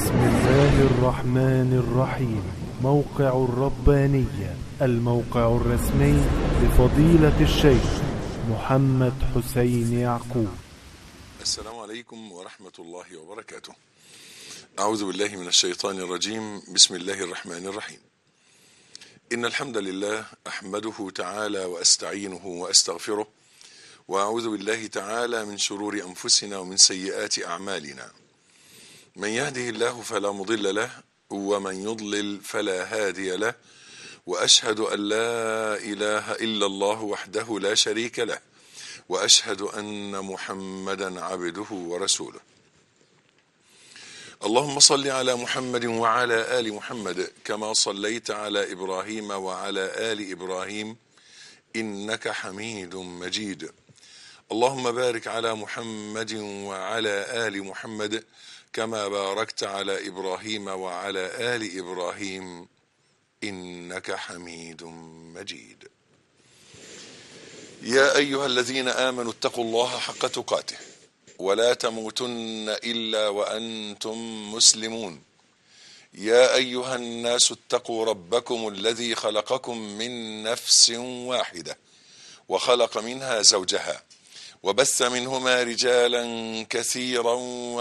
بسم الله الرحمن الرحيم موقع الربانية الموقع الرسمي لفضيلة الشيخ محمد حسين يعقوب السلام عليكم ورحمة الله وبركاته. أعوذ بالله من الشيطان الرجيم، بسم الله الرحمن الرحيم. إن الحمد لله أحمده تعالى وأستعينه وأستغفره، وأعوذ بالله تعالى من شرور أنفسنا ومن سيئات أعمالنا. من يهده الله فلا مضل له، ومن يضلل فلا هادي له، وأشهد أن لا إله إلا الله وحده لا شريك له. واشهد ان محمدا عبده ورسوله اللهم صل على محمد وعلى ال محمد كما صليت على ابراهيم وعلى ال ابراهيم انك حميد مجيد اللهم بارك على محمد وعلى ال محمد كما باركت على ابراهيم وعلى ال ابراهيم انك حميد مجيد يا ايها الذين امنوا اتقوا الله حق تقاته ولا تموتن الا وانتم مسلمون يا ايها الناس اتقوا ربكم الذي خلقكم من نفس واحده وخلق منها زوجها وبث منهما رجالا كثيرا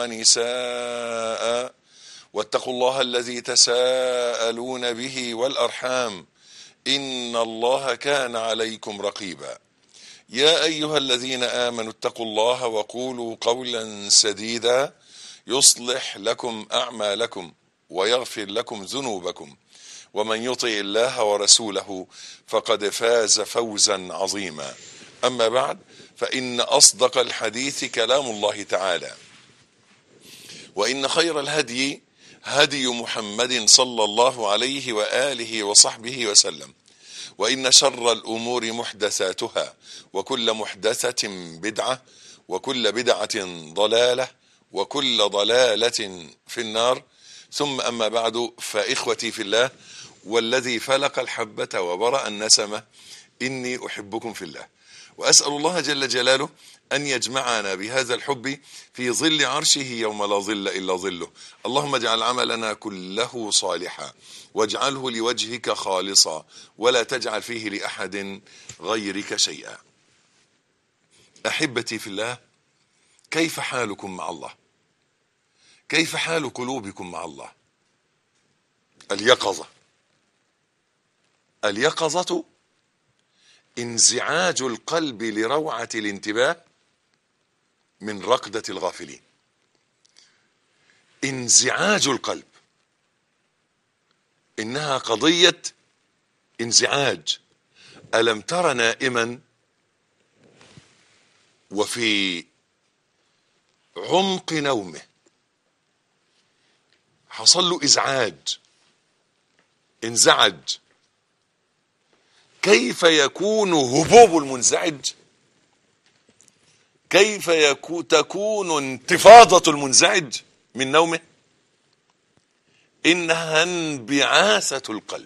ونساء واتقوا الله الذي تساءلون به والارحام ان الله كان عليكم رقيبا يا ايها الذين امنوا اتقوا الله وقولوا قولا سديدا يصلح لكم اعمالكم ويغفر لكم ذنوبكم ومن يطع الله ورسوله فقد فاز فوزا عظيما اما بعد فان اصدق الحديث كلام الله تعالى وان خير الهدي هدي محمد صلى الله عليه واله وصحبه وسلم وإن شر الأمور محدثاتها وكل محدثة بدعة وكل بدعة ضلالة وكل ضلالة في النار ثم أما بعد فإخوتي في الله والذي فلق الحبة وبرأ النسمة إني أحبكم في الله وأسأل الله جل جلاله أن يجمعنا بهذا الحب في ظل عرشه يوم لا ظل إلا ظله اللهم اجعل عملنا كله صالحا واجعله لوجهك خالصا ولا تجعل فيه لأحد غيرك شيئا أحبتي في الله كيف حالكم مع الله كيف حال قلوبكم مع الله اليقظة اليقظة انزعاج القلب لروعة الانتباه من رقدة الغافلين انزعاج القلب انها قضية انزعاج الم تر نائما وفي عمق نومه حصل له ازعاج انزعج كيف يكون هبوب المنزعج كيف يكون تكون انتفاضة المنزعج من نومه إنها انبعاثة القلب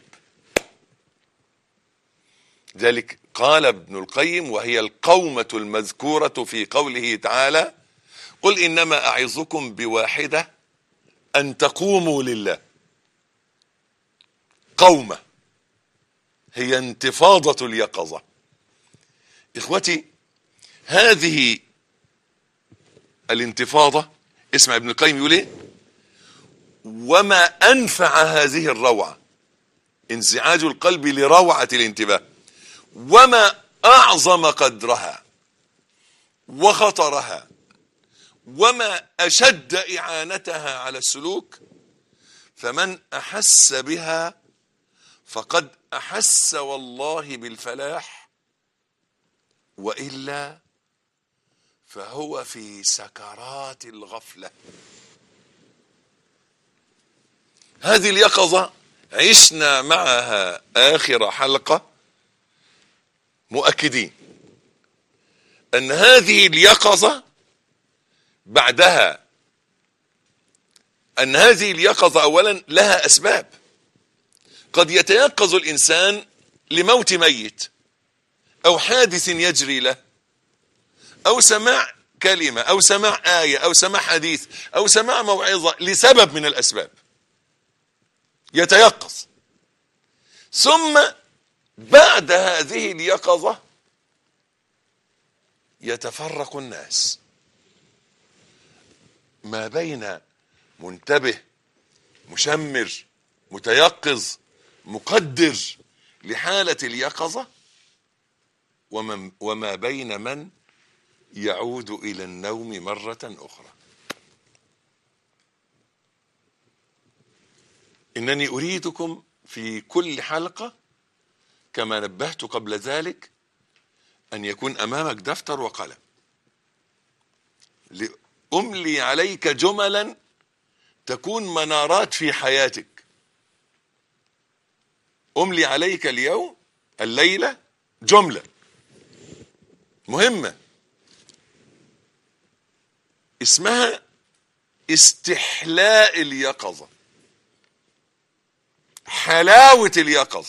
ذلك قال ابن القيم وهي القومة المذكورة في قوله تعالى قل إنما أعظكم بواحدة أن تقوموا لله قومة هي انتفاضة اليقظة إخوتي هذه الانتفاضة اسمع ابن القيم يقول ايه وما أنفع هذه الروعة انزعاج القلب لروعة الانتباه وما أعظم قدرها وخطرها وما أشد إعانتها على السلوك فمن أحس بها فقد أحس والله بالفلاح وإلا فهو في سكرات الغفلة هذه اليقظة عشنا معها آخر حلقة مؤكدين أن هذه اليقظة بعدها أن هذه اليقظة أولا لها أسباب قد يتيقظ الإنسان لموت ميت أو حادث يجري له أو سماع كلمة أو سماع آية أو سماع حديث أو سماع موعظة لسبب من الأسباب يتيقظ ثم بعد هذه اليقظة يتفرق الناس ما بين منتبه مشمر متيقظ مقدر لحالة اليقظة ومن وما بين من يعود إلى النوم مرة أخرى إنني أريدكم في كل حلقة كما نبهت قبل ذلك أن يكون أمامك دفتر وقلم لأملي عليك جملا تكون منارات في حياتك أملي عليك اليوم الليلة جملة مهمة اسمها استحلاء اليقظة حلاوة اليقظة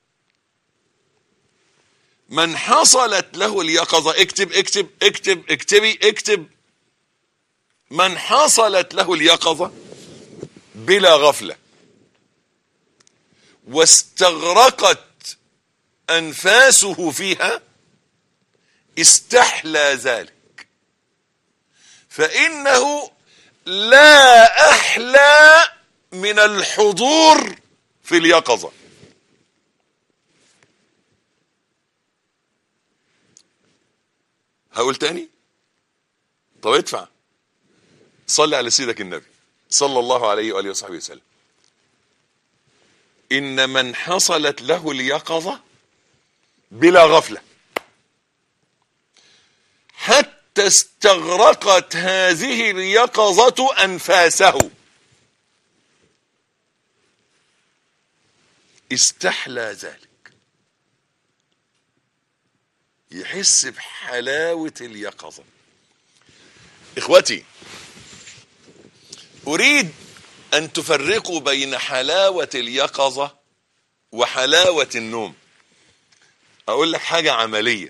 من حصلت له اليقظة اكتب اكتب اكتب اكتبي اكتب من حصلت له اليقظة بلا غفلة واستغرقت أنفاسه فيها استحلى ذلك فإنه لا أحلى من الحضور في اليقظة هقول تاني طب ادفع صلي على سيدك النبي صلى الله عليه وآله وصحبه وسلم إن من حصلت له اليقظة بلا غفلة حتى استغرقت هذه اليقظة أنفاسه استحلى ذلك يحس بحلاوة اليقظة إخوتي أريد أن تفرقوا بين حلاوة اليقظة وحلاوة النوم أقول لك حاجة عملية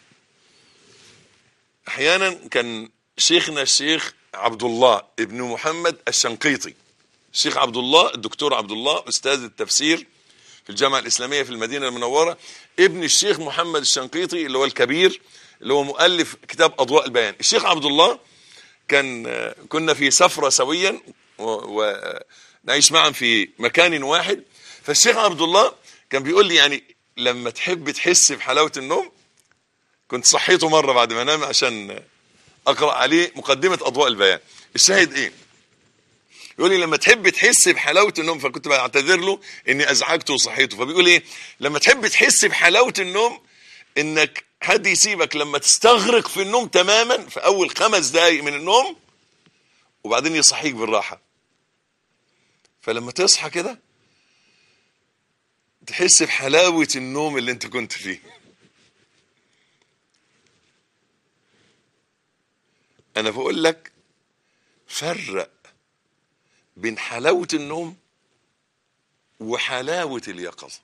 أحيانا كان شيخنا الشيخ عبد الله ابن محمد الشنقيطي الشيخ عبد الله الدكتور عبد الله أستاذ التفسير في الجامعة الإسلامية في المدينة المنورة ابن الشيخ محمد الشنقيطي اللي هو الكبير اللي هو مؤلف كتاب أضواء البيان الشيخ عبد الله كان كنا في سفرة سويا ونعيش معا في مكان واحد فالشيخ عبد الله كان بيقول لي يعني لما تحب تحس بحلاوة النوم كنت صحيته مرة بعد ما انام عشان اقرأ عليه مقدمة اضواء البيان الشاهد ايه يقول لي لما تحب تحس بحلاوة النوم فكنت بعتذر له اني ازعجته وصحيته فبيقول ايه لما تحب تحس بحلاوة النوم انك حد يسيبك لما تستغرق في النوم تماما في اول خمس دقايق من النوم وبعدين يصحيك بالراحة فلما تصحى كده تحس بحلاوة النوم اللي انت كنت فيه انا بقول لك فرق بين حلاوة النوم وحلاوة اليقظة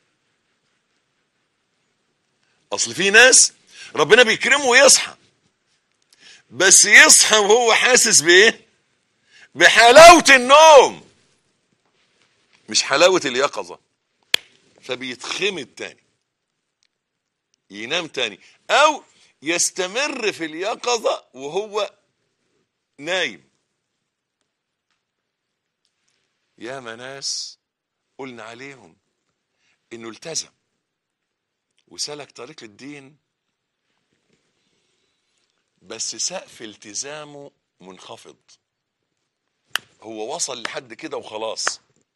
اصل في ناس ربنا بيكرمه ويصحى بس يصحى وهو حاسس بايه بحلاوة النوم مش حلاوة اليقظة فبيتخمد تاني ينام تاني او يستمر في اليقظة وهو نايم يا ناس قلنا عليهم انه التزم وسلك طريق الدين بس سقف التزامه منخفض هو وصل لحد كده وخلاص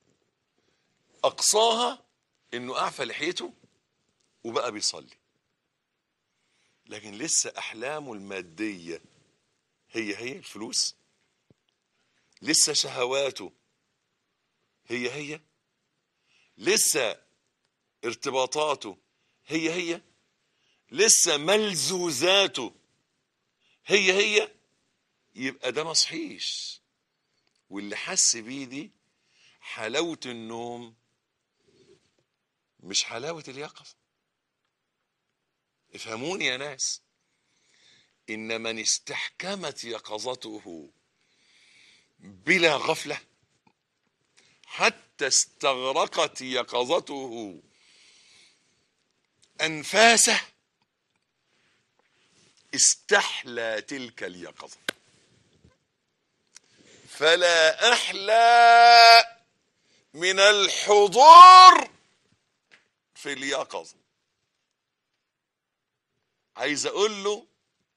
اقصاها انه اعفى لحيته وبقى بيصلي لكن لسه احلامه الماديه هي هي الفلوس لسه شهواته هي هي لسه ارتباطاته هي هي لسه ملزوزاته هي هي يبقى ده مصحيش واللي حس بيه دي حلاوة النوم مش حلاوة اليقظة افهموني يا ناس إن من استحكمت يقظته بلا غفلة حتى استغرقت يقظته أنفاسه استحلى تلك اليقظة فلا أحلى من الحضور في اليقظة عايز أقول له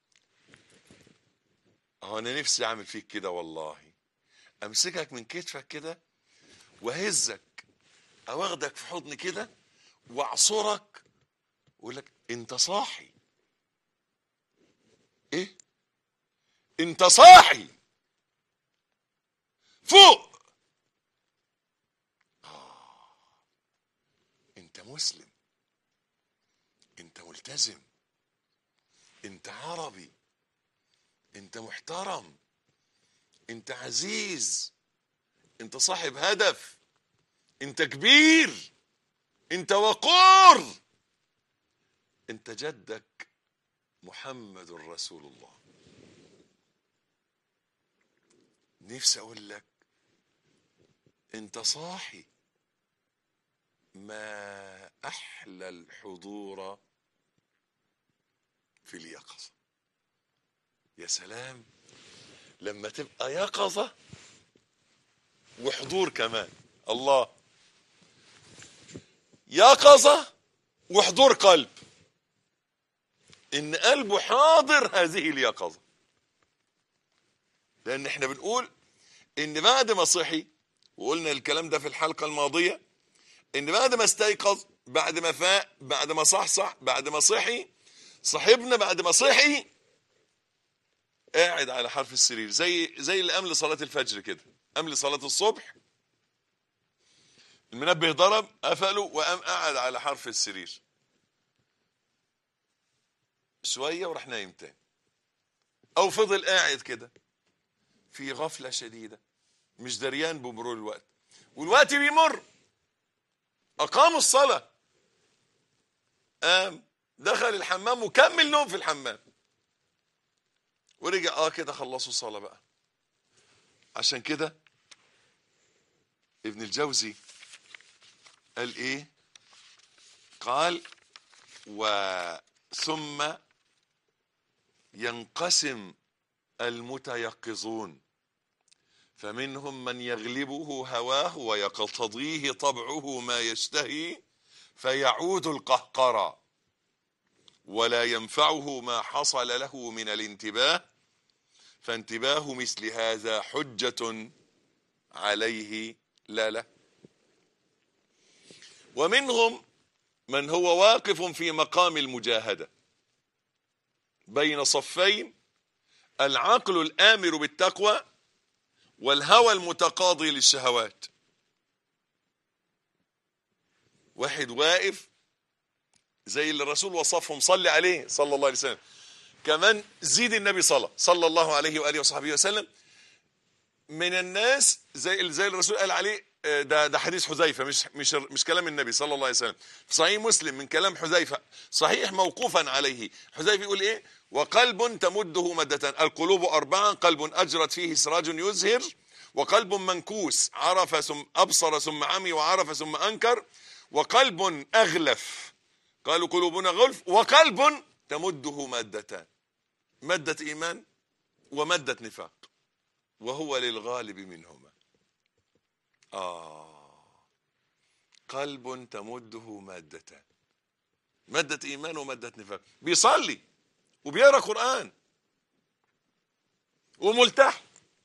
هو أنا نفسي أعمل فيك كده والله أمسكك من كتفك كده وأهزك أو أخدك في حضني كده وأعصرك وأقول لك أنت صاحي إيه؟ أنت صاحي فوق آه. انت مسلم انت ملتزم انت عربي انت محترم انت عزيز انت صاحب هدف انت كبير انت وقور انت جدك محمد رسول الله نفسي اقول لك انت صاحي ما احلى الحضور في اليقظه يا سلام لما تبقى يقظه وحضور كمان الله يقظه وحضور قلب ان قلبه حاضر هذه اليقظه لان احنا بنقول ان بعد ما صحي وقلنا الكلام ده في الحلقه الماضيه ان بعد ما استيقظ بعد ما فاق بعد ما صحصح بعد ما صحي صاحبنا بعد ما صحي قاعد على حرف السرير زي زي اللي قام لصلاه الفجر كده قام لصلاه الصبح المنبه ضرب قفله وقام قاعد على حرف السرير شويه وراح نايم تاني او فضل قاعد كده في غفله شديده مش دريان بمرور الوقت والوقت بيمر اقاموا الصلاه قام دخل الحمام وكمل نوم في الحمام ورجع اه كده خلصوا الصلاه بقى عشان كده ابن الجوزي قال ايه قال وثم ينقسم المتيقظون فمنهم من يغلبه هواه ويقتضيه طبعه ما يشتهي فيعود القهقرى ولا ينفعه ما حصل له من الانتباه فانتباه مثل هذا حجة عليه لا لا ومنهم من هو واقف في مقام المجاهدة بين صفين العقل الآمر بالتقوى والهوى المتقاضي للشهوات واحد واقف زي اللي الرسول وصفهم صلي عليه صلى الله عليه وسلم كمان زيد النبي صلى صلى الله عليه واله وصحبه وسلم من الناس زي زي الرسول قال عليه ده ده حديث حذيفه مش مش مش كلام النبي صلى الله عليه وسلم في صحيح مسلم من كلام حذيفه صحيح موقوفا عليه حذيفه يقول ايه وقلب تمده مدة القلوب أربعة قلب أجرت فيه سراج يزهر وقلب منكوس عرف ثم أبصر ثم عمي وعرف ثم أنكر وقلب أغلف قالوا قلوبنا غلف وقلب تمده مادتان مادة إيمان ومادة نفاق وهو للغالب منهما آه قلب تمده مادتان مادة إيمان ومادة نفاق بيصلي وبيقرأ قرآن وملتحي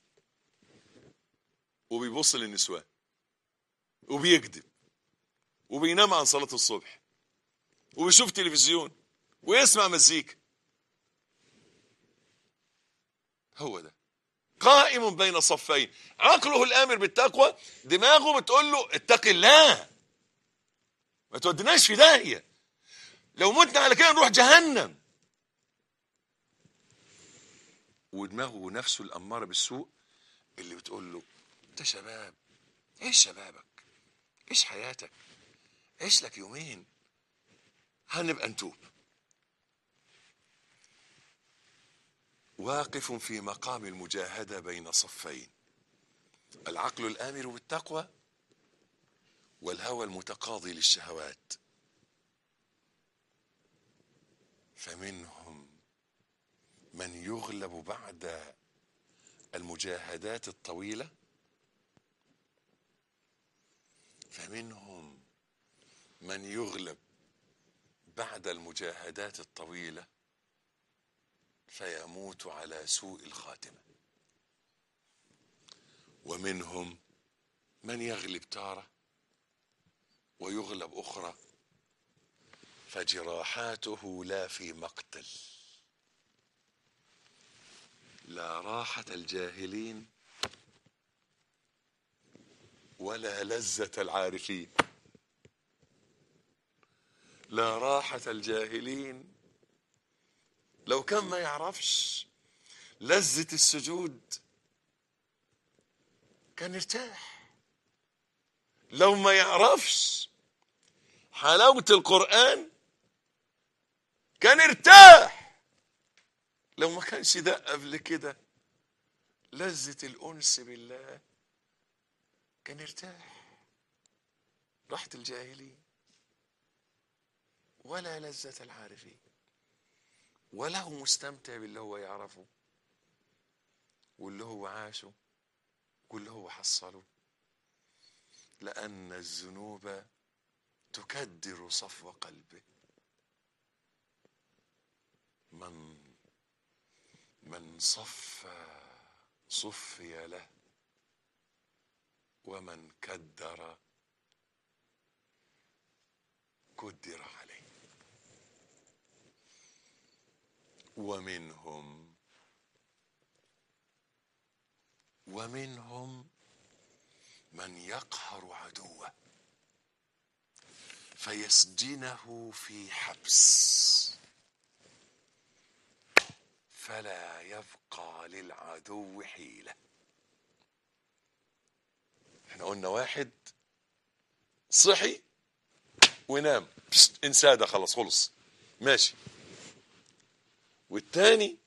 وبيبص للنسوان وبيكذب وبينام عن صلاة الصبح وبيشوف تلفزيون ويسمع مزيكا هو ده قائم بين صفين عقله الامر بالتقوى دماغه بتقول له اتق الله ما تودناش في داهيه لو متنا على كده نروح جهنم ودماغه نفسه الاماره بالسوء اللي بتقول له انت شباب ايش شبابك ايش حياتك عيش لك يومين هنبقى نتوب واقف في مقام المجاهدة بين صفين العقل الآمر بالتقوى والهوى المتقاضي للشهوات فمنهم من يغلب بعد المجاهدات الطويلة فمنهم من يغلب بعد المجاهدات الطويلة فيموت على سوء الخاتمة ومنهم من يغلب تارة ويغلب أخرى فجراحاته لا في مقتل لا راحة الجاهلين ولا لذة العارفين لا راحة الجاهلين لو كان ما يعرفش لذة السجود كان ارتاح لو ما يعرفش حلاوة القرآن كان ارتاح لو ما كانش ده قبل كده لذة الأنس بالله كان ارتاح راحة الجاهلين ولا لذة العارفين ولا هو مستمتع باللي هو يعرفه واللي هو عاشه واللي هو حصله لأن الذنوب تكدر صفو قلبه من من صفى صفي له ومن كدر كدر عليه ومنهم ومنهم من يقهر عدوه فيسجنه في حبس فلا يبقى للعدو حيله احنا قلنا واحد صحي ونام بست، انساه ده خلاص خلص ماشي والتاني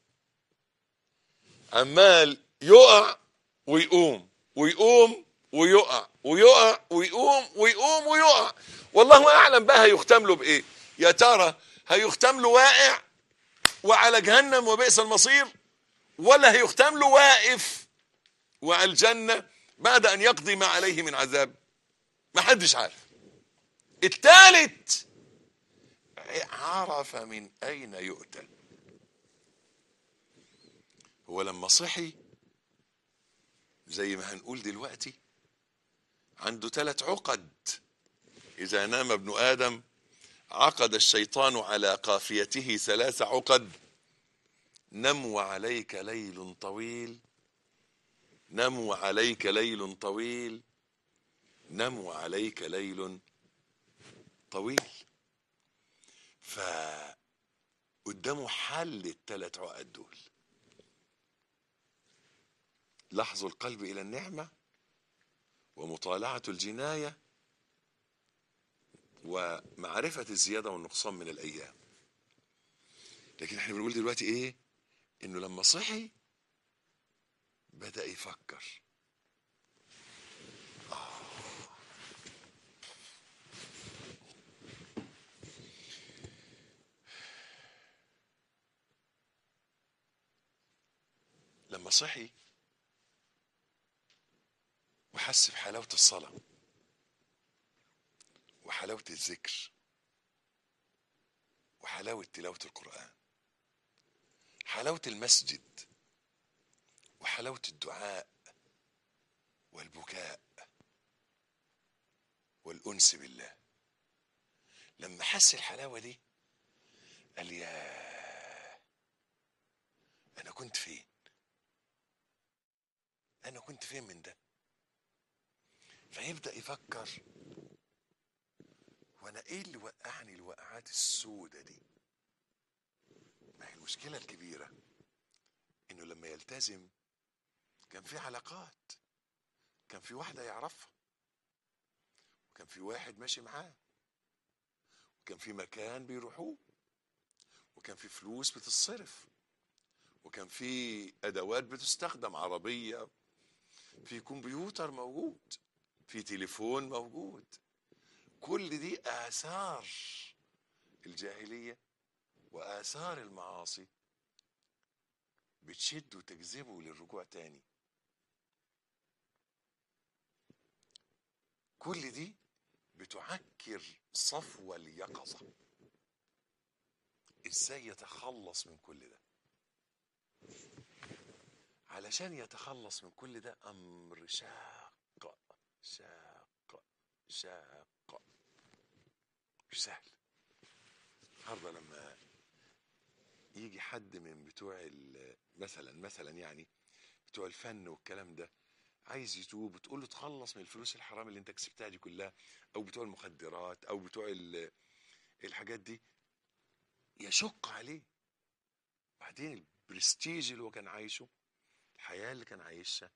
عمال يقع ويقوم ويقوم ويقع ويقع ويقوم ويقوم ويقع والله اعلم بقى هيختم له بايه يا ترى هيختم له واقع وعلى جهنم وبئس المصير ولا هيختم له واقف وعلى الجنه بعد ان يقضي ما عليه من عذاب ما حدش عارف الثالث عرف من اين يؤتى هو لما صحي زي ما هنقول دلوقتي عنده ثلاث عقد إذا نام ابن آدم عقد الشيطان على قافيته ثلاث عقد نم وعليك ليل طويل نم وعليك ليل طويل نم وعليك ليل طويل ف قدامه حل الثلاث عقد دول لحظ القلب إلى النعمة ومطالعة الجناية ومعرفة الزيادة والنقصان من الأيام لكن احنا بنقول دلوقتي ايه انه لما صحي بدأ يفكر آه. لما صحي وحس بحلاوة الصلاة وحلاوة الذكر وحلاوة تلاوة القرآن حلاوة المسجد وحلاوة الدعاء والبكاء والأنس بالله لما حس الحلاوة دي قال يا أنا كنت فين أنا كنت فين من ده فيبدأ يفكر وانا ايه اللي وقعني الوقعات السودة دي ما هي المشكلة الكبيرة انه لما يلتزم كان في علاقات كان في واحدة يعرفها وكان في واحد ماشي معاه وكان في مكان بيروحوه وكان في فلوس بتتصرف وكان في ادوات بتستخدم عربيه في كمبيوتر موجود في تليفون موجود كل دي اثار الجاهليه واثار المعاصي بتشد وتجذبه للرجوع تاني كل دي بتعكر صفو اليقظه ازاي يتخلص من كل ده علشان يتخلص من كل ده امر شاق شاق شاق مش سهل النهارده لما يجي حد من بتوع ال- مثلا مثلا يعني بتوع الفن والكلام ده عايز يتوب وتقول له تخلص من الفلوس الحرام اللي انت كسبتها دي كلها او بتوع المخدرات او بتوع ال- الحاجات دي يشق عليه بعدين البرستيج اللي هو كان عايشه الحياة اللي كان عايشها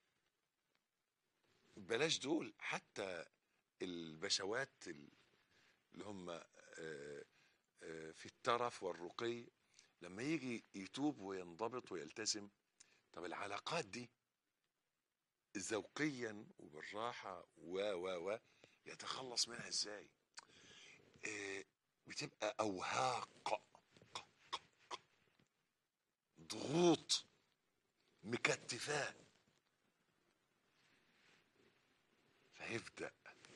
بلاش دول حتى البشوات ال- اللي هم آه، آه، في الترف والرقي لما يجي يتوب وينضبط ويلتزم طب العلاقات دي ذوقيا وبالراحة و و و يتخلص منها ازاي آه، بتبقى أوهاق ضغوط مكتفاه فيبدأ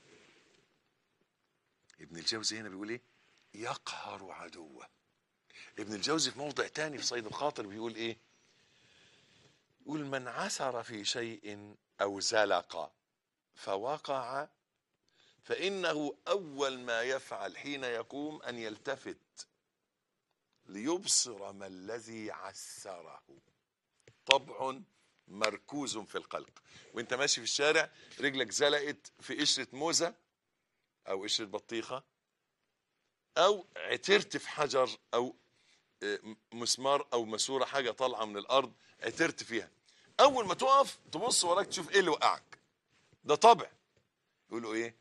ابن الجوزي هنا بيقول ايه يقهر عدوه ابن الجوزي في موضع تاني في صيد الخاطر بيقول ايه يقول من عثر في شيء او زلق فوقع فانه اول ما يفعل حين يقوم ان يلتفت ليبصر ما الذي عسره طبع مركوز في القلق وانت ماشي في الشارع رجلك زلقت في قشرة موزة او قشرة بطيخة او عترت في حجر او آه، مسمار او ماسورة حاجة طالعة من الارض عترت فيها اول ما تقف تبص وراك تشوف ايه اللي وقعك ده طبع يقولوا ايه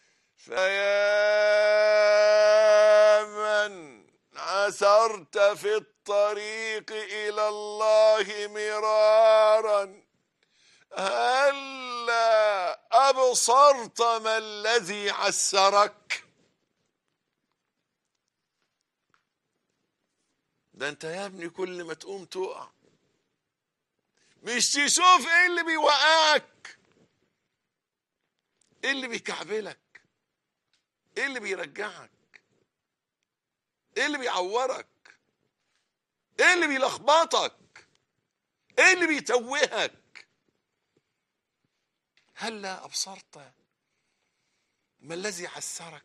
فيا من عثرت في الطريق الى الله مرارا هلا ابصرت ما الذي عسرك ده انت يا ابني كل ما تقوم تقع مش تشوف ايه اللي بيوقعك ايه اللي بيكعبلك ايه اللي بيرجعك ايه اللي بيعورك ايه اللي بيلخبطك ايه اللي بيتوهك هلا ابصرت ما الذي عسرك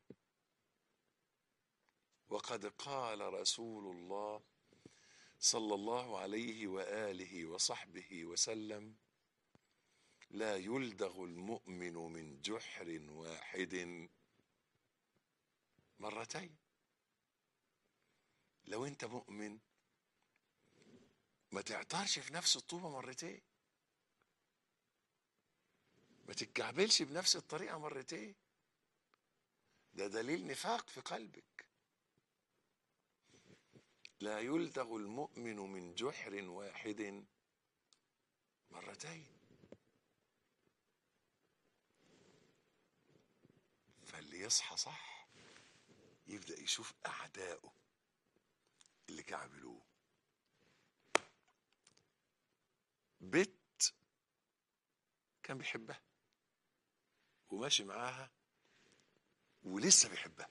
وقد قال رسول الله صلى الله عليه واله وصحبه وسلم لا يلدغ المؤمن من جحر واحد مرتين لو انت مؤمن ما تعطرش في نفس الطوبة مرتين ما تتكعبلش بنفس الطريقة مرتين ده دليل نفاق في قلبك لا يلدغ المؤمن من جحر واحد مرتين فاللي يصحى صح يبدأ يشوف أعدائه اللي كعبلوه بنت كان بيحبها وماشي معاها ولسه بيحبها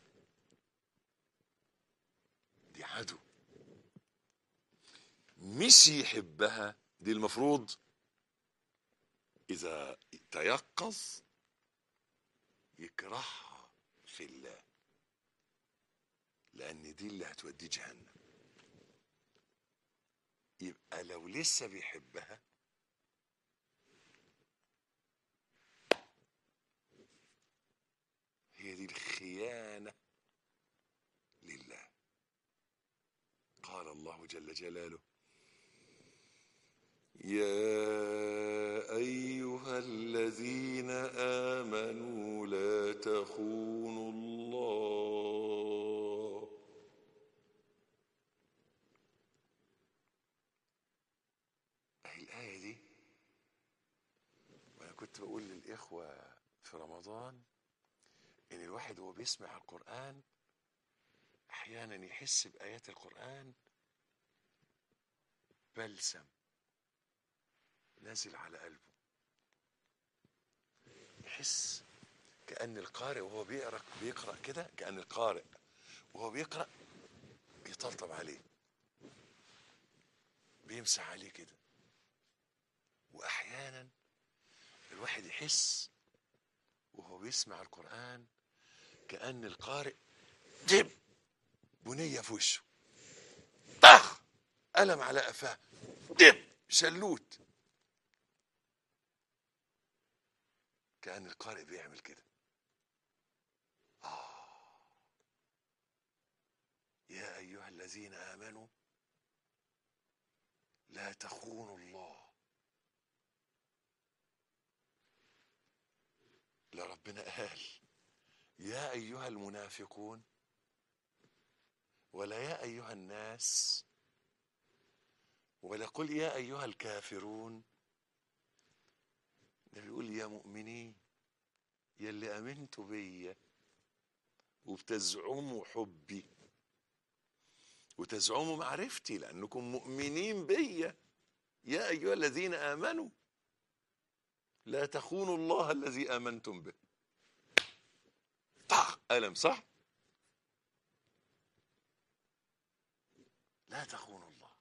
دي عدو مش يحبها دي المفروض إذا تيقظ يكرهها في الله لأن دي اللي هتوديه جهنم يبقى لو لسه بيحبها هي دي الخيانة لله قال الله جل جلاله يا أيها الذين آمنوا لا تخونوا الله إخوة في رمضان إن الواحد وهو بيسمع القرآن أحيانا يحس بآيات القرآن بلسم نازل على قلبه يحس كأن القارئ وهو بيقرأ بيقرأ كده كأن القارئ وهو بيقرأ بيطبطب عليه بيمسح عليه كده وأحيانا الواحد يحس وهو بيسمع القرآن كأن القارئ جيب بنية في وشه طخ قلم على قفاه دب شلوت كأن القارئ بيعمل كده آه يا أيها الذين آمنوا لا تخونوا الله لا ربنا قال يا أيها المنافقون ولا يا أيها الناس ولا قل يا أيها الكافرون ده بيقول يا مؤمنين يا اللي أمنتوا بيا وبتزعموا حبي وتزعموا معرفتي لأنكم مؤمنين بيا يا أيها الذين آمنوا لا تخونوا الله الذي آمنتم به طخ ألم صح لا تخونوا الله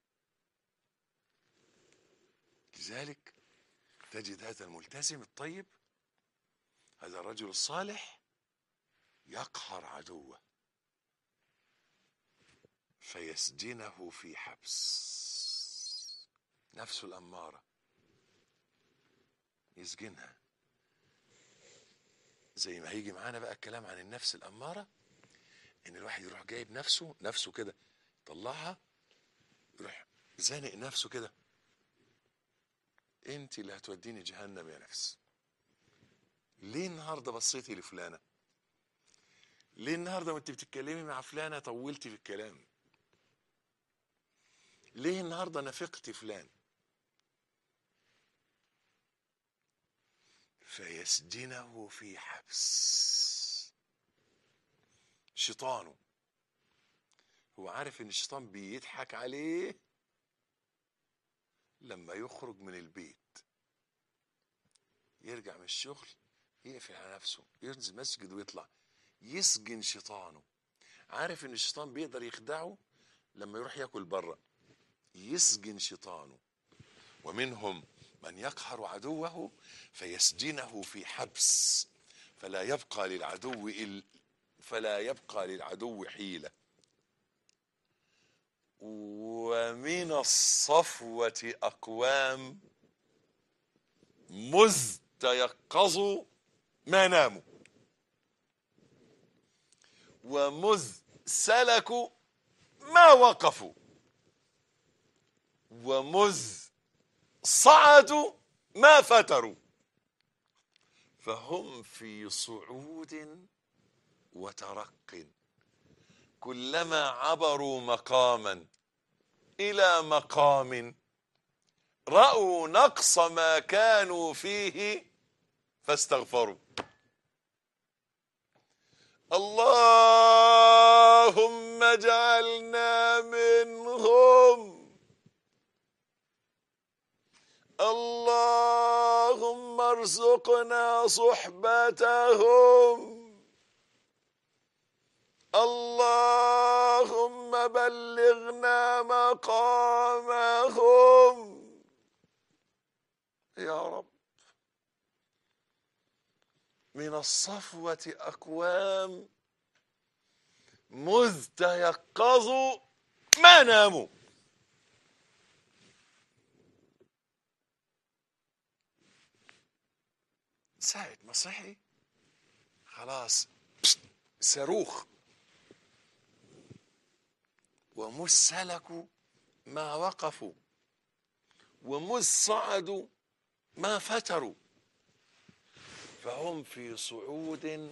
لذلك تجد هذا الملتزم الطيب هذا الرجل الصالح يقهر عدوه فيسجنه في حبس نفسه الأمارة يسجنها زي ما هيجي معانا بقى الكلام عن النفس الأمارة إن الواحد يروح جايب نفسه نفسه كده طلعها يروح زانق نفسه كده انت اللي هتوديني جهنم يا نفس ليه النهارده بصيتي لفلانه ليه النهارده وانت بتتكلمي مع فلانه طولتي في الكلام ليه النهارده نافقتي فلان فيسجنه في حبس شيطانه هو عارف ان الشيطان بيضحك عليه لما يخرج من البيت يرجع من الشغل يقفل على نفسه ينزل مسجد ويطلع يسجن شيطانه عارف ان الشيطان بيقدر يخدعه لما يروح ياكل بره يسجن شيطانه ومنهم من يقهر عدوه فيسجنه في حبس فلا يبقى للعدو إل فلا يبقى للعدو حيلة ومن الصفوة أقوام مذ تيقظوا ما ناموا ومذ سلكوا ما وقفوا ومذ صعدوا ما فتروا فهم في صعود وترق كلما عبروا مقاما الى مقام راوا نقص ما كانوا فيه فاستغفروا اللهم اجعلنا منهم اللهم ارزقنا صحبتهم اللهم بلغنا مقامهم يا رب من الصفوة أقوام مذ تيقظوا ما ناموا ساعة ما صحي خلاص بشت، صاروخ ومذ سلكوا ما وقفوا ومذ صعدوا ما فتروا فهم في صعود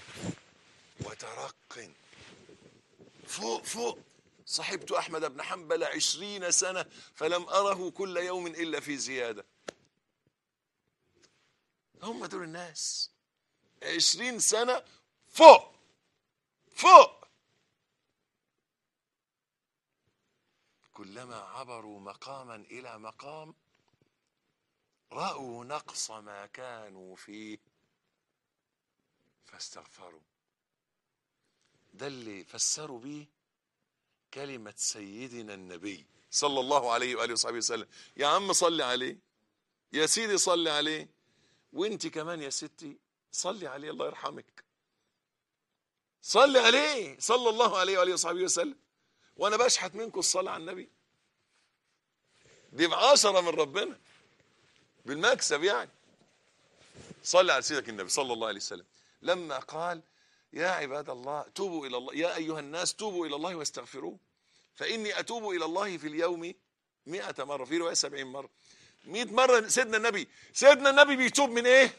وترق فوق فوق صحبت أحمد بن حنبل عشرين سنة فلم أره كل يوم إلا في زيادة هم دول الناس عشرين سنة فوق فوق كلما عبروا مقاما إلى مقام رأوا نقص ما كانوا فيه فاستغفروا ده اللي فسروا بيه كلمة سيدنا النبي صلى الله عليه وآله وصحبه وسلم يا عم صلي عليه يا سيدي صلي عليه وانت كمان يا ستي صلي عليه الله يرحمك صلي عليه صلى الله عليه وآله وصحبه وسلم وانا بشحت منكم الصلاة على النبي دي بعشرة من ربنا بالمكسب يعني صلي على سيدك النبي صلى الله عليه وسلم لما قال يا عباد الله توبوا إلى الله يا أيها الناس توبوا إلى الله واستغفروه فإني أتوب إلى الله في اليوم مئة مرة في رواية سبعين مرة مئة مرة سيدنا النبي سيدنا النبي بيتوب من إيه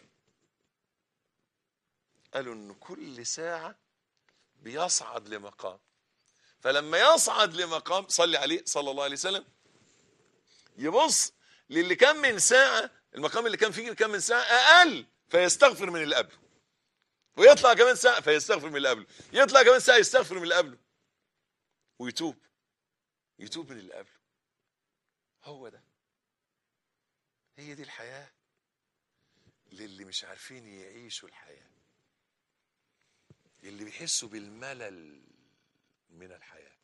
قالوا إن كل ساعة بيصعد لمقام فلما يصعد لمقام صلي عليه صلى الله عليه وسلم يبص للي كان من ساعة المقام اللي كان فيه كان من ساعة أقل فيستغفر من اللي قبله ويطلع كمان ساعة فيستغفر من اللي قبله يطلع كمان ساعة يستغفر من اللي قبله ويتوب يتوب من اللي قبله هو ده هي دي الحياة للي مش عارفين يعيشوا الحياة اللي بيحسوا بالملل من الحياة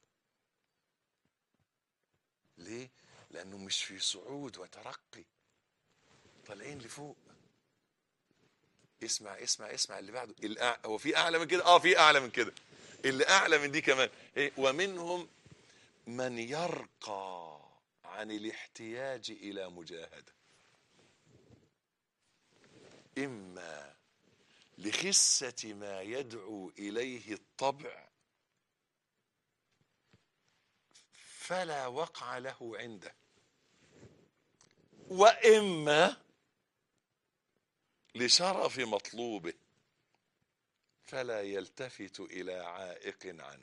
ليه؟ لأنه مش في صعود وترقي طالعين لفوق اسمع اسمع اسمع اللي بعده الأع... هو في أعلى من كده؟ آه في أعلى من كده اللي أعلى من دي كمان إيه؟ ومنهم من يرقى عن الاحتياج إلى مجاهدة إما لخسة ما يدعو إليه الطبع فلا وقع له عنده وإما لشرف مطلوبه فلا يلتفت إلى عائق عنه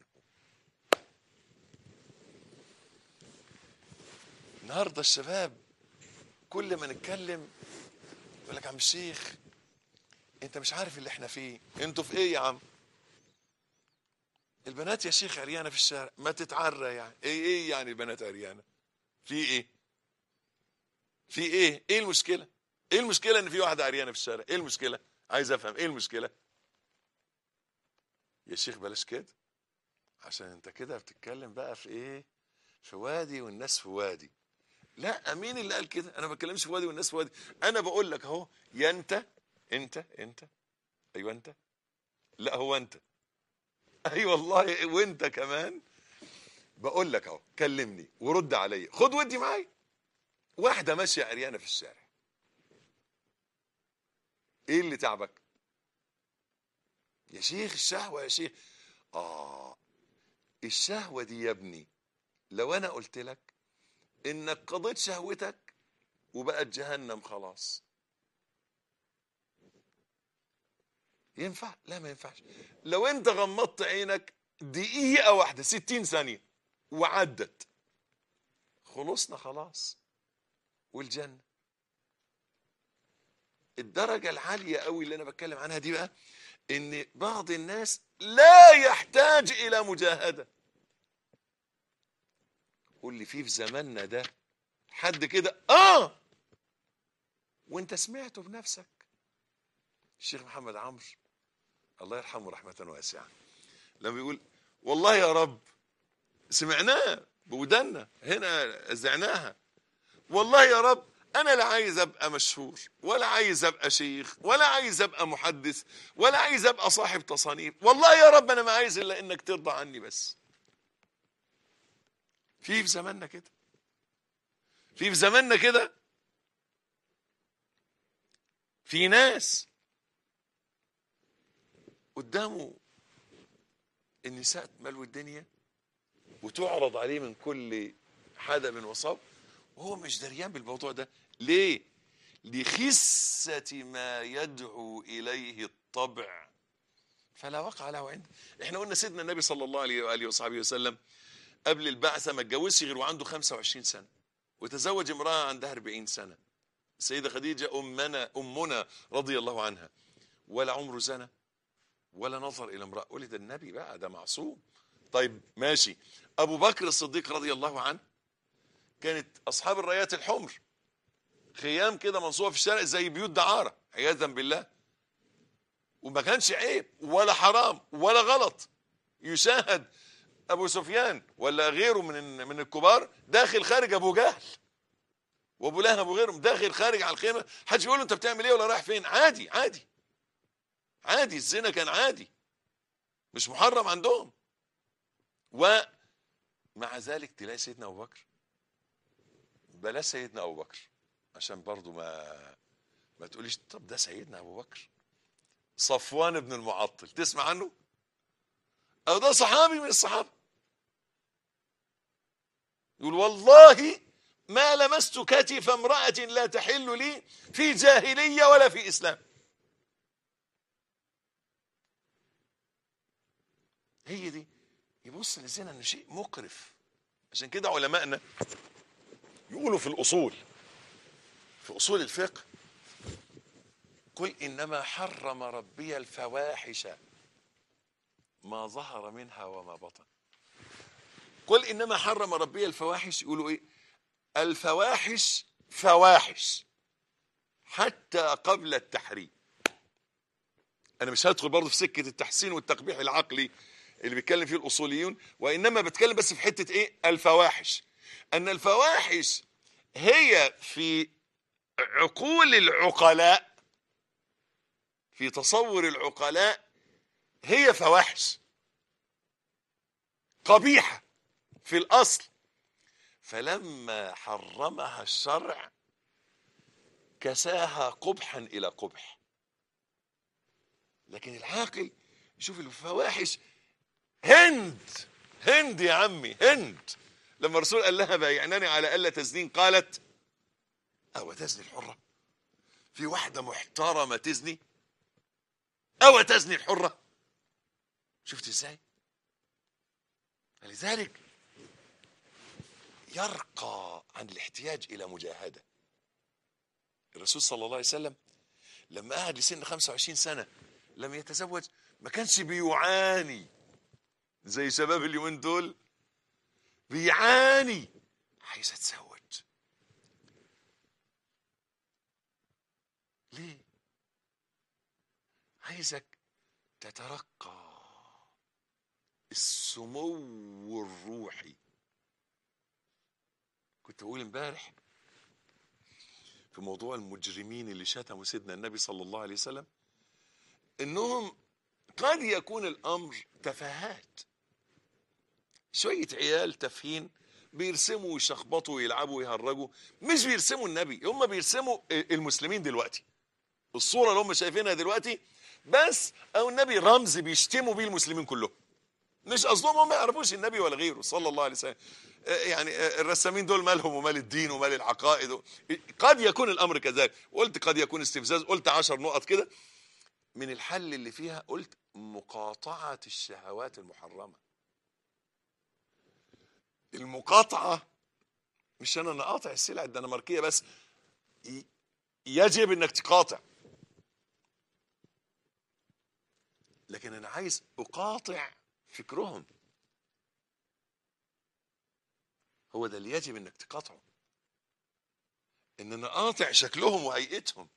النهارده الشباب كل ما نتكلم يقول لك يا عم الشيخ انت مش عارف اللي احنا فيه انتوا في ايه يا عم البنات يا شيخ عريانه في الشارع ما تتعرى يعني ايه ايه يعني البنات عريانه في ايه في ايه ايه المشكله ايه المشكله ان في واحده عريانه في الشارع ايه المشكله عايز افهم ايه المشكله يا شيخ بلاش كده عشان انت كده بتتكلم بقى في ايه في وادي والناس في وادي لا مين اللي قال كده انا ما بتكلمش في وادي والناس في وادي انا بقول لك اهو يا انت انت انت ايوه انت لا هو انت اي أيوة والله وانت كمان بقول لك اهو كلمني ورد عليا خد ودي معايا واحده ماشيه عريانه في الشارع ايه اللي تعبك يا شيخ الشهوه يا شيخ اه الشهوه دي يا ابني لو انا قلت لك انك قضيت شهوتك وبقت جهنم خلاص ينفع لا ما ينفعش لو انت غمضت عينك دقيقة واحدة ستين ثانية وعدت خلصنا خلاص والجنة الدرجة العالية قوي اللي انا بتكلم عنها دي بقى ان بعض الناس لا يحتاج الى مجاهدة قول لي في في زماننا ده حد كده اه وانت سمعته بنفسك الشيخ محمد عمرو الله يرحمه رحمة واسعة لما بيقول والله يا رب سمعناه بودنا هنا زعناها والله يا رب انا لا عايز ابقى مشهور ولا عايز ابقى شيخ ولا عايز ابقى محدث ولا عايز ابقى صاحب تصانيف والله يا رب انا ما عايز الا انك ترضى عني بس في في زماننا كده في في زماننا كده في ناس قدامه النساء ملو الدنيا وتعرض عليه من كل حدب وصب وهو مش دريان بالموضوع ده ليه لخسة ما يدعو إليه الطبع فلا وقع له عنده احنا قلنا سيدنا النبي صلى الله عليه وآله وصحبه وسلم قبل البعثة ما اتجوزش غير وعنده 25 سنة وتزوج امرأة عندها 40 سنة السيدة خديجة أمنا أمنا رضي الله عنها ولا عمره زنى ولا نظر إلى امرأة ولد النبي بقى ده معصوم طيب ماشي أبو بكر الصديق رضي الله عنه كانت أصحاب الرايات الحمر خيام كده منصوبة في الشارع زي بيوت دعارة عياذا بالله وما كانش عيب ولا حرام ولا غلط يشاهد ابو سفيان ولا غيره من من الكبار داخل خارج ابو جهل وابو لهب وغيرهم داخل خارج على الخيمه حدش يقول له انت بتعمل ايه ولا رايح فين عادي عادي عادي الزنا كان عادي مش محرم عندهم ومع ذلك تلاقي سيدنا ابو بكر بلاش سيدنا ابو بكر عشان برضو ما ما تقوليش طب ده سيدنا ابو بكر صفوان بن المعطل تسمع عنه او ده صحابي من الصحابه يقول والله ما لمست كتف امرأة لا تحل لي في جاهلية ولا في إسلام هي دي يبص للزنا انه شيء مقرف عشان كده علمائنا يقولوا في الأصول في أصول الفقه قل إنما حرم ربي الفواحش ما ظهر منها وما بطن قل إنما حرم ربي الفواحش يقولوا إيه الفواحش فواحش حتى قبل التحريم أنا مش هدخل برضه في سكة التحسين والتقبيح العقلي اللي بيتكلم فيه الأصوليون وإنما بتكلم بس في حتة إيه الفواحش أن الفواحش هي في عقول العقلاء في تصور العقلاء هي فواحش قبيحة في الأصل فلما حرمها الشرع كساها قبحا إلى قبح لكن العاقل يشوف الفواحش هند هند يا عمي هند لما الرسول قال لها بايعنني على ألا تزنين قالت أو تزني الحرة في واحدة محترمة تزني أو تزني الحرة شفت ازاي فلذلك يرقى عن الاحتياج إلى مجاهدة الرسول صلى الله عليه وسلم لما قعد لسن 25 سنة لم يتزوج ما كانش بيعاني زي شباب اليومين دول بيعاني عايز اتزوج ليه عايزك تترقى السمو الروحي كنت بقول امبارح في موضوع المجرمين اللي شتموا سيدنا النبي صلى الله عليه وسلم انهم قد يكون الامر تفاهات شويه عيال تافهين بيرسموا ويشخبطوا ويلعبوا ويهرجوا مش بيرسموا النبي هم بيرسموا المسلمين دلوقتي الصوره اللي هم شايفينها دلوقتي بس او النبي رمز بيشتموا بيه المسلمين كلهم مش قصدهم هم ما يعرفوش النبي ولا غيره صلى الله عليه وسلم يعني الرسامين دول مالهم ومال الدين ومال العقائد قد يكون الامر كذلك قلت قد يكون استفزاز قلت عشر نقط كده من الحل اللي فيها قلت مقاطعة الشهوات المحرمة المقاطعة مش انا نقاطع السلع الدنماركية بس يجب انك تقاطع لكن انا عايز اقاطع فكرهم هو ده اللي يجب انك تقاطعه ان انا قاطع شكلهم وهيئتهم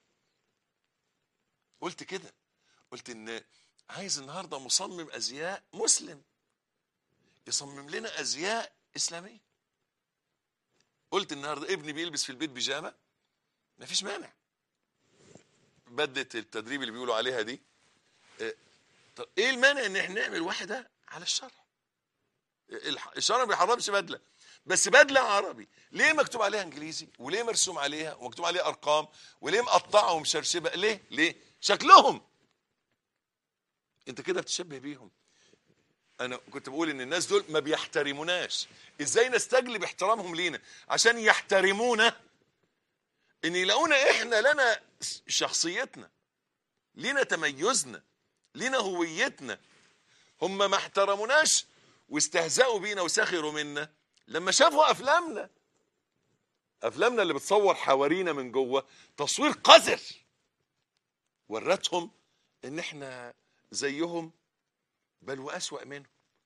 قلت كده قلت ان عايز النهارده مصمم ازياء مسلم يصمم لنا ازياء اسلاميه قلت النهارده ابني بيلبس في البيت بيجامه مفيش مانع بدت التدريب اللي بيقولوا عليها دي طب ايه المانع ان احنا نعمل واحده على الشرع الشرع ما بيحرمش بدله بس بدله عربي ليه مكتوب عليها انجليزي وليه مرسوم عليها ومكتوب عليها ارقام وليه مقطعه ومشرشبه ليه ليه شكلهم انت كده بتشبه بيهم انا كنت بقول ان الناس دول ما بيحترموناش ازاي نستجلب احترامهم لينا عشان يحترمونا ان يلاقونا احنا لنا شخصيتنا لنا تميزنا لنا هويتنا هم ما احترموناش واستهزأوا بينا وسخروا منا لما شافوا افلامنا افلامنا اللي بتصور حوارينا من جوه تصوير قذر ورتهم ان احنا زيهم بل واسوا منهم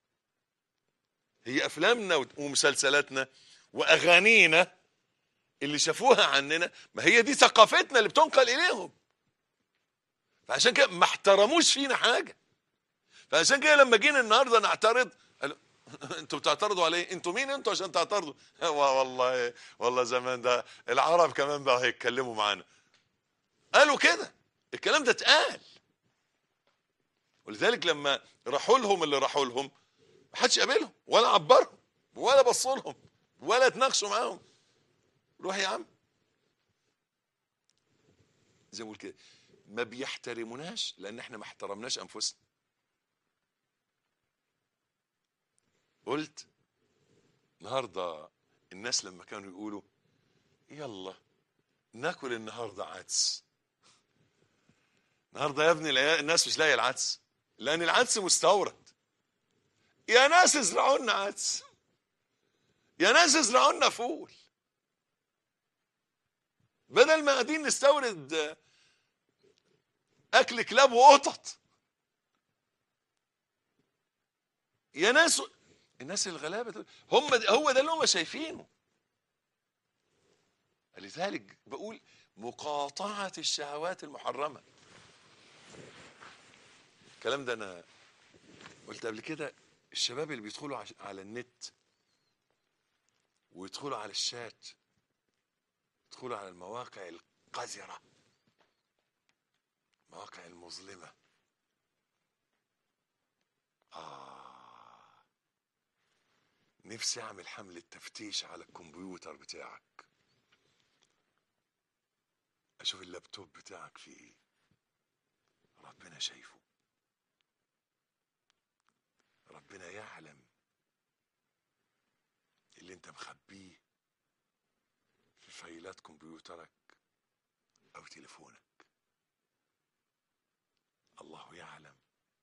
هي افلامنا ومسلسلاتنا واغانينا اللي شافوها عننا ما هي دي ثقافتنا اللي بتنقل اليهم فعشان كده ما احترموش فينا حاجه فعشان كده لما جينا النهارده نعترض قالوا انتوا بتعترضوا على ايه؟ انتوا مين انتوا عشان تعترضوا؟ والله والله زمان ده العرب كمان بقى هيتكلموا معانا. قالوا كده الكلام ده اتقال. ولذلك لما راحوا لهم اللي راحوا لهم ما حدش قابلهم ولا عبرهم ولا بصوا لهم ولا اتناقشوا معاهم. روح يا عم. زي ما بقول كده ما بيحترموناش لان احنا ما احترمناش انفسنا. قلت النهارده الناس لما كانوا يقولوا يلا ناكل النهارده عدس النهارده يا ابني الناس مش لاقيه العدس لان العدس مستورد يا ناس ازرعوا لنا عدس يا ناس ازرعوا لنا فول بدل ما قاعدين نستورد اكل كلاب وقطط يا ناس الناس الغلابه دول هم هو ده اللي هم شايفينه لذلك بقول مقاطعه الشهوات المحرمه الكلام ده انا قلت قبل كده الشباب اللي بيدخلوا على النت ويدخلوا على الشات يدخلوا على المواقع القذره المواقع المظلمه آه نفسي اعمل حملة تفتيش على الكمبيوتر بتاعك اشوف اللابتوب بتاعك فيه ايه ربنا شايفه ربنا يعلم اللي انت مخبيه في فايلات كمبيوترك او تليفونك الله يعلم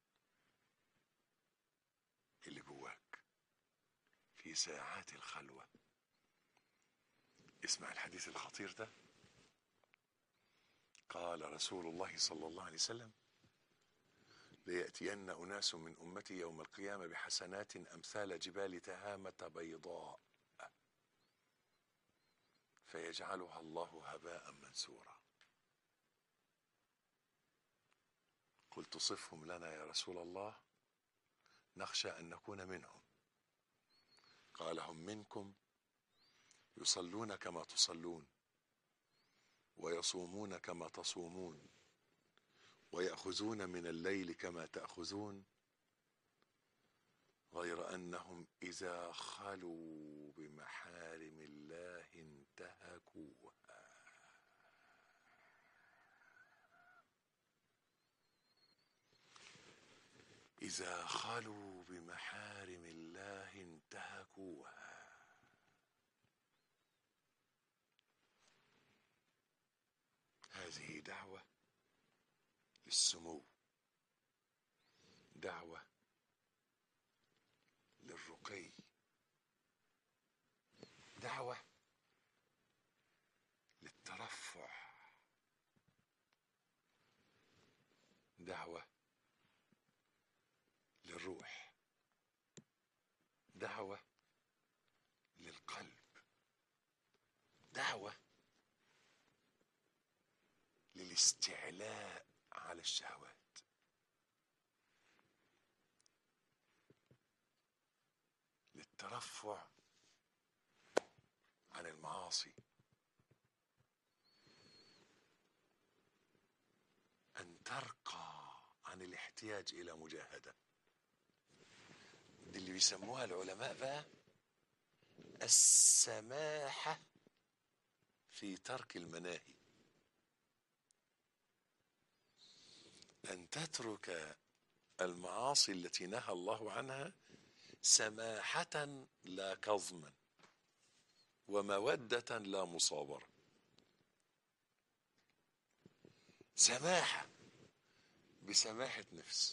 اللي جواك في ساعات الخلوة اسمع الحديث الخطير ده قال رسول الله صلى الله عليه وسلم ليأتين أناس من أمتي يوم القيامة بحسنات أمثال جبال تهامة بيضاء فيجعلها الله هباء منثورا قلت صفهم لنا يا رسول الله نخشى أن نكون منهم قال هم منكم يصلون كما تصلون ويصومون كما تصومون ويأخذون من الليل كما تأخذون غير أنهم إذا خلوا بمحارم الله انتهكوها إذا خلوا بمحارم الله انتهكوها هذه دعوة للسمو دعوة للرقي دعوة للترفع دعوة للروح دعوة للقلب دعوة للاستعلاء على الشهوات للترفع عن المعاصي أن ترقى عن الاحتياج إلى مجاهدة دي اللي بيسموها العلماء بقى السماحة في ترك المناهي أن تترك المعاصي التي نهى الله عنها سماحة لا كظما ومودة لا مصابرة سماحة بسماحة نفس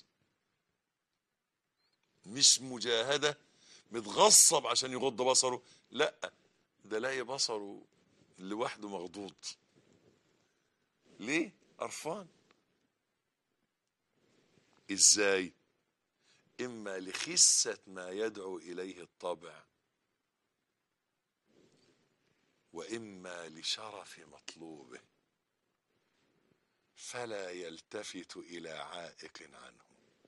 مش مجاهدة متغصب عشان يغض بصره لا ده لاقي بصره لوحده مغضوض ليه قرفان ازاي اما لخسه ما يدعو اليه الطبع واما لشرف مطلوبه فلا يلتفت الى عائق عنه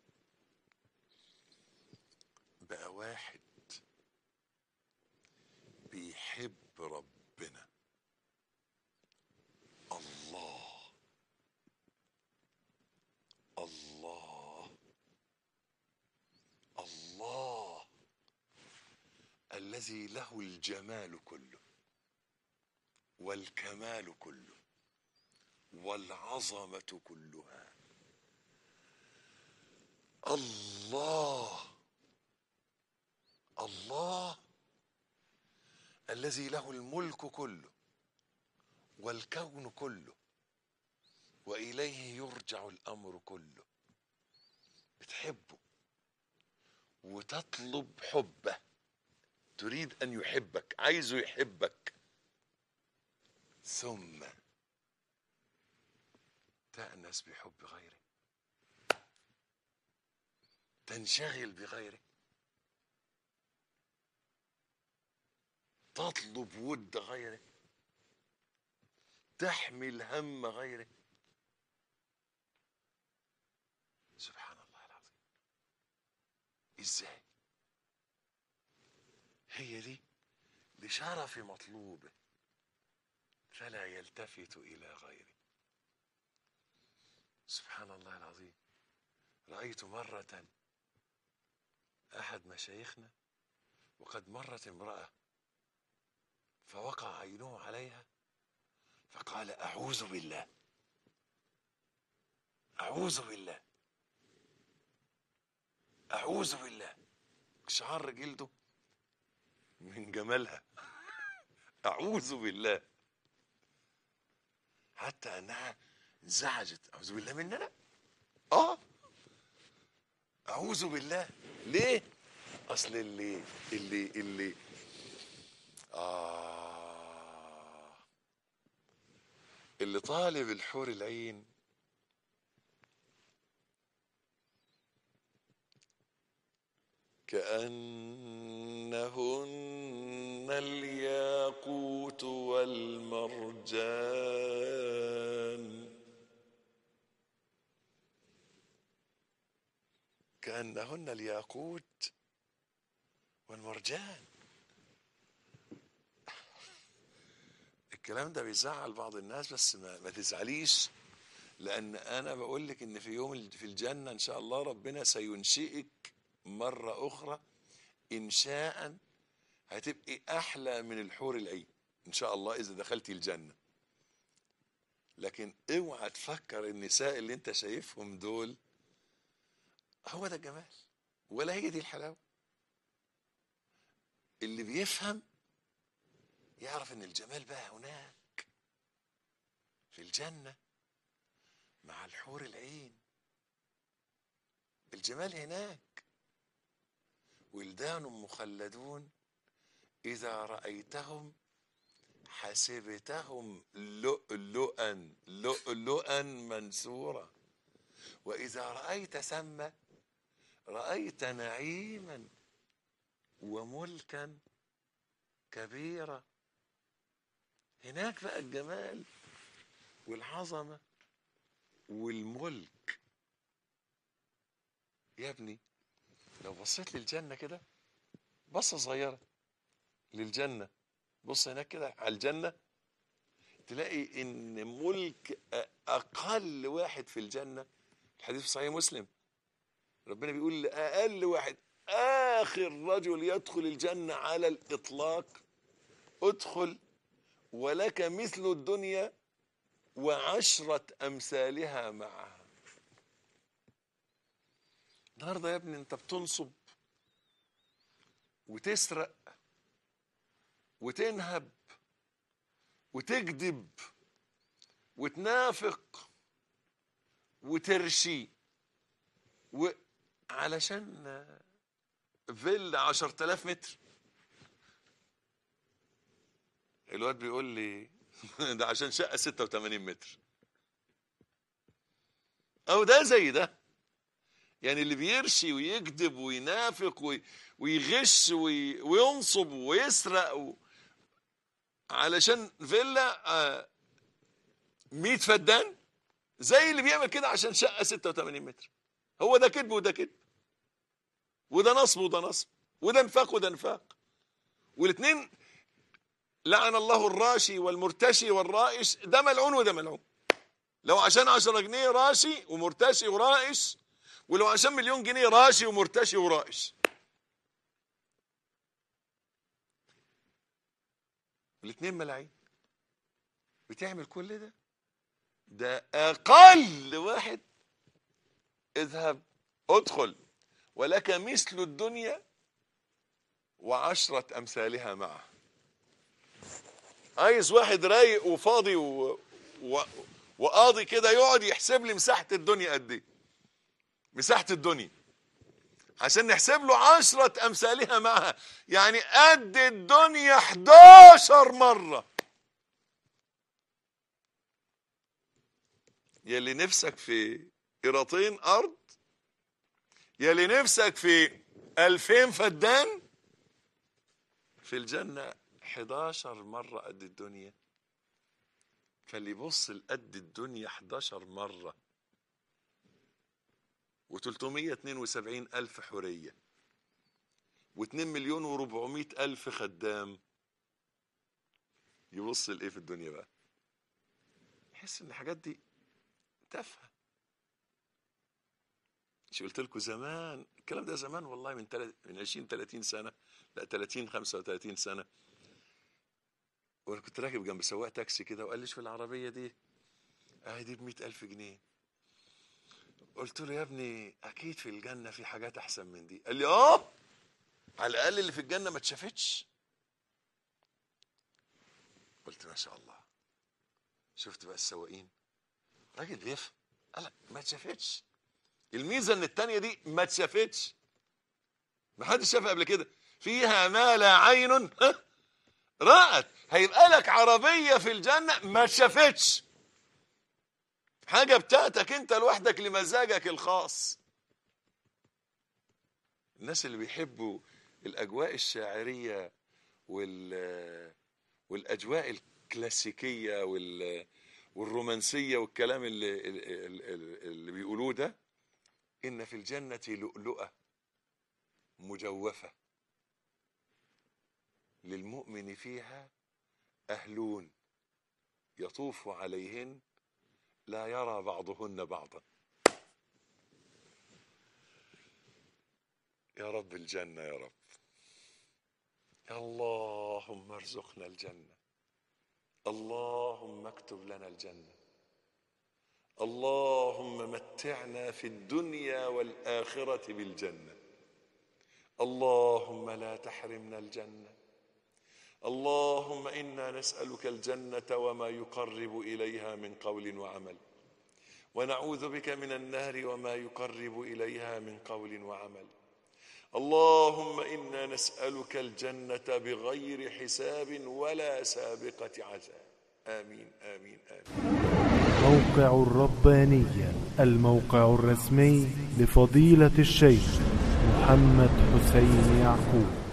بقى واحد بيحب ربنا الله الله الله الذي له الجمال كله والكمال كله والعظمه كلها الله الله الذي له الملك كله والكون كله واليه يرجع الامر كله بتحبه وتطلب حبه تريد ان يحبك عايزه يحبك ثم تأنس بحب غيره تنشغل بغيره تطلب ود غيره تحمل هم غيره سبحان الله العظيم ازاي هي دي لشرف مطلوبه فلا يلتفت الى غيره سبحان الله العظيم رايت مره احد مشايخنا وقد مرت امراه فوقع عينه عليها فقال اعوذ بالله اعوذ بالله اعوذ بالله شعر جلده من جمالها اعوذ بالله حتى انها انزعجت اعوذ بالله مننا اه اعوذ بالله ليه اصل اللي اللي اللي آه اللي طالب الحور العين كأنهن الياقوت والمرجان كأنهن الياقوت والمرجان الكلام ده بيزعل بعض الناس بس ما, ما تزعليش لان انا بقول لك ان في يوم في الجنه ان شاء الله ربنا سينشئك مره اخرى انشاء هتبقي احلى من الحور العين ان شاء الله اذا دخلتي الجنه لكن اوعى تفكر النساء اللي انت شايفهم دول هو ده الجمال ولا هي دي الحلاوه اللي بيفهم يعرف ان الجمال بقى هناك في الجنة مع الحور العين الجمال هناك ولدان مخلدون إذا رأيتهم حسبتهم لؤلؤا لؤلؤا منثورا وإذا رأيت ثم رأيت نعيما وملكا كبيرا هناك بقى الجمال والعظمه والملك يا ابني لو بصيت للجنه كده بصه صغيره للجنه بص هناك كده على الجنه تلاقي ان ملك اقل واحد في الجنه الحديث في صحيح مسلم ربنا بيقول لاقل واحد اخر رجل يدخل الجنه على الاطلاق ادخل ولك مثل الدنيا وعشرة أمثالها معها النهاردة يا ابني أنت بتنصب وتسرق وتنهب وتكذب وتنافق وترشي وعلشان فيلا عشرة آلاف متر الواد بيقول لي ده عشان شقة 86 متر أو ده زي ده يعني اللي بيرشي ويكذب وينافق وي- ويغش وي- وينصب ويسرق و... علشان فيلا آه، 100 فدان زي اللي بيعمل كده عشان شقة 86 متر هو ده كذب وده كذب وده نصب وده نصب وده نفاق وده نفاق والاثنين لعن الله الراشي والمرتشي والرائش ده ملعون وده ملعون لو عشان 10 جنيه راشي ومرتشي ورائش ولو عشان مليون جنيه راشي ومرتشي ورائش الاثنين ملاعين بتعمل كل ده ده اقل واحد اذهب ادخل ولك مثل الدنيا وعشرة امثالها معه عايز واحد رايق وفاضي و... و... وقاضي كده يقعد يحسب لي مساحة الدنيا قد ايه مساحة الدنيا عشان نحسب له عشرة أمثالها معها يعني قد الدنيا 11 مرة يلي نفسك في قراطين أرض يلي نفسك في ألفين فدان في الجنة 11 مرة قد الدنيا فاللي يبص لقد الدنيا 11 مرة و372 ألف حورية و2 مليون و400 ألف خدام يبص لإيه في الدنيا بقى يحس إن الحاجات دي تافهة مش قلت لكم زمان الكلام ده زمان والله من تل... من 20 30 سنة لا 30 35 سنة وانا كنت راكب جنب سواق تاكسي كده وقال لي شوف العربية دي اهي دي ب 100000 جنيه قلت له يا ابني اكيد في الجنة في حاجات احسن من دي قال لي اه على الاقل اللي في الجنة ما اتشافتش قلت ما شاء الله شفت بقى السواقين راجل بيفهم قال لك ما اتشافتش الميزه ان التانية دي ما اتشافتش ما حدش شافها قبل كده فيها ما لا عين ها، رأت هيبقى لك عربية في الجنة ما اتشافتش حاجة بتاعتك انت لوحدك لمزاجك الخاص الناس اللي بيحبوا الأجواء الشاعرية وال والأجواء الكلاسيكية وال والرومانسية والكلام اللي, اللي, اللي بيقولوه ده إن في الجنة لؤلؤة مجوفة للمؤمن فيها أهلون يطوف عليهن لا يرى بعضهن بعضا يا رب الجنة يا رب اللهم ارزقنا الجنة اللهم اكتب لنا الجنة اللهم متعنا في الدنيا والآخرة بالجنة اللهم لا تحرمنا الجنة اللهم إنا نسألك الجنة وما يقرب إليها من قول وعمل ونعوذ بك من النار وما يقرب إليها من قول وعمل اللهم إنا نسألك الجنة بغير حساب ولا سابقة عذاب آمين آمين آمين موقع الربانية الموقع الرسمي لفضيلة الشيخ محمد حسين يعقوب